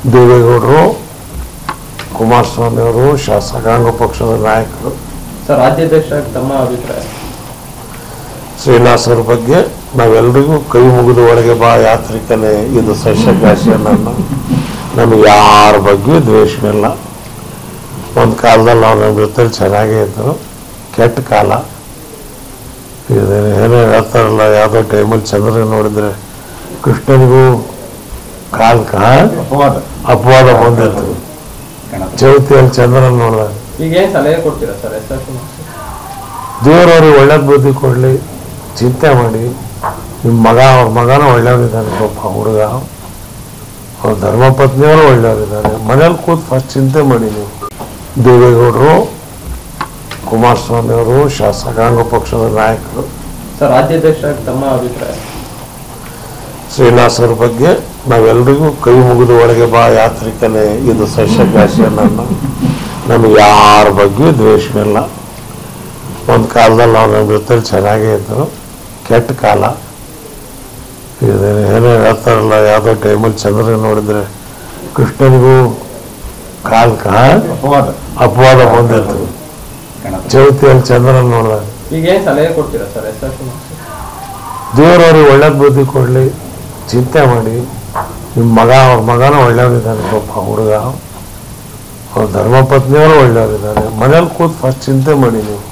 ದೇವೇಗೌಡರು ಕುಮಾರಸ್ವಾಮಿ ಅವರು ಶಾಸಕಾಂಗ ಪಕ್ಷದ ನಾಯಕರು ಸರ್ ರಾಜ್ಯಾಧ್ಯಕ್ಷರಾಗಿ ತಮ್ಮ ಅಭಿಪ್ರಾಯ ಶ್ರೀನಿವಾಸರ ಬಗ್ಗೆ ನಾವೆಲ್ಲರಿಗೂ ಕೈ ಮುಗಿದು ಒಳಗೆ ಬಾ ಯಾತ್ರಿಕನೇ ಇದು ಸಸ್ಯಕಾಶಿಯನ್ನು ನಮಗೆ ಯಾರ ಬಗ್ಗೆ ದ್ವೇಷವಿಲ್ಲ ಒಂದು ಕಾಲದಲ್ಲಿ ಅವ್ರು ನಮ್ಮ ಜೊತೆ ಚೆನ್ನಾಗೇ ಇದ್ದರು ಕೆಟ್ಟ ಕಾಲ ಇದು ಏನೋ ಹೇಳ್ತಾರಲ್ಲ ಯಾವುದೋ ಟೈಮಲ್ಲಿ ಚಂದ್ರ ನೋಡಿದ್ರೆ ಕೃಷ್ಣನಿಗೂ ಕಾಲ್ ಕಾ ಅಪವಾದ ಅಪವಾದ ಬಂದಿತ್ತು ಚೌತಿಯಲ್ಲಿ ಚಂದ್ರನ ನೋಡಿದಾಗ ಈಗ ಏನ್ ಸಲಹೆ ಕೊಡ್ತೀರಾ ಸರ್ ಎಸ್ ಎಫ್ ದೇವರವ್ರಿಗೆ ಒಳ್ಳೇದು ಬುದ್ಧಿ ಕೊಡಲಿ ಚಿಂತೆ ಮಾಡಿ ನಿಮ್ಮ ಮಗ ಅವ್ರ ಮಗನೂ ಒಳ್ಳೆಯವರಿದ್ದಾನೆ ಪಾಪ ಹುಡುಗ ಅವ್ರ ಧರ್ಮಪತ್ನಿಯವರು ಒಳ್ಳೆಯವರಿದ್ದಾರೆ ಮನೇಲಿ ಕೂತು ಫಸ್ಟ್ ಚಿಂತೆ ಮಾಡಿ ನೀವು ದೇವೇಗೌಡರು ಕುಮಾರಸ್ವಾಮಿ ಅವರು ಶಾಸಕಾಂಗ ಪಕ್ಷದ ನಾಯಕರು ಸರ್ ರಾಜ್ಯಾಧ್ಯಕ್ಷರಾಗಿ ತಮ್ಮ ಅಭಿಪ್ರಾಯ ಶ್ರೀನಿವಾಸರ ಬಗ್ಗೆ ನಾವೆಲ್ಲರಿಗೂ ಕೈ ಮುಗಿದು ಒಳಗೆ ಬಾ ಯಾತ್ರಿಕನೇ ಇದು ಸಸ್ಯಕಾಶಿಯನ್ನು ನಮಗೆ ಯಾರ ಬಗ್ಗೆ ದ್ವೇಷವಿಲ್ಲ ಒಂದು ಕಾಲದಲ್ಲಿ ಅವ್ರು ನಮ್ಮ ಜೊತೆ ಚೆನ್ನಾಗೇ ಇದ್ದರು ಕೆಟ್ಟ ಕಾಲ ಇದು ಏನೋ ಹೇಳ್ತಾರಲ್ಲ ಯಾವುದೋ ಟೈಮಲ್ಲಿ ಚಂದ್ರ ನೋಡಿದ್ರೆ ಕೃಷ್ಣನಿಗೂ ಕಾಲ್ ಕಾ ಅಪವಾದ ಅಪವಾದ ಬಂದಿತ್ತು ಚೌತಿಯಲ್ಲಿ ಚಂದ್ರನ ನೋಡಿದಾಗ ಈಗ ಏನ್ ಸಲಹೆ ಕೊಡ್ತೀರಾ ಸರ್ ಎಸ್ ಎಫ್ ದೇವರವ್ರಿಗೆ ಒಳ್ಳೇದು ಬುದ್ಧಿ ಕೊಡಲಿ ಚಿಂತೆ ಮಾಡಿ ನಿಮ್ಮ ಮಗ ಅವ್ರ ಮಗನೂ ಒಳ್ಳೆಯವರಿದ್ದಾನೆ ಪಾಪ ಹುಡುಗ ಅವ್ರ ಧರ್ಮಪತ್ನಿಯವರು ಒಳ್ಳೆಯವರಿದ್ದಾರೆ ಮನೇಲಿ ಕೂತು ಫಸ್ಟ್ ಚಿಂತೆ ಮಾಡಿ ನೀವು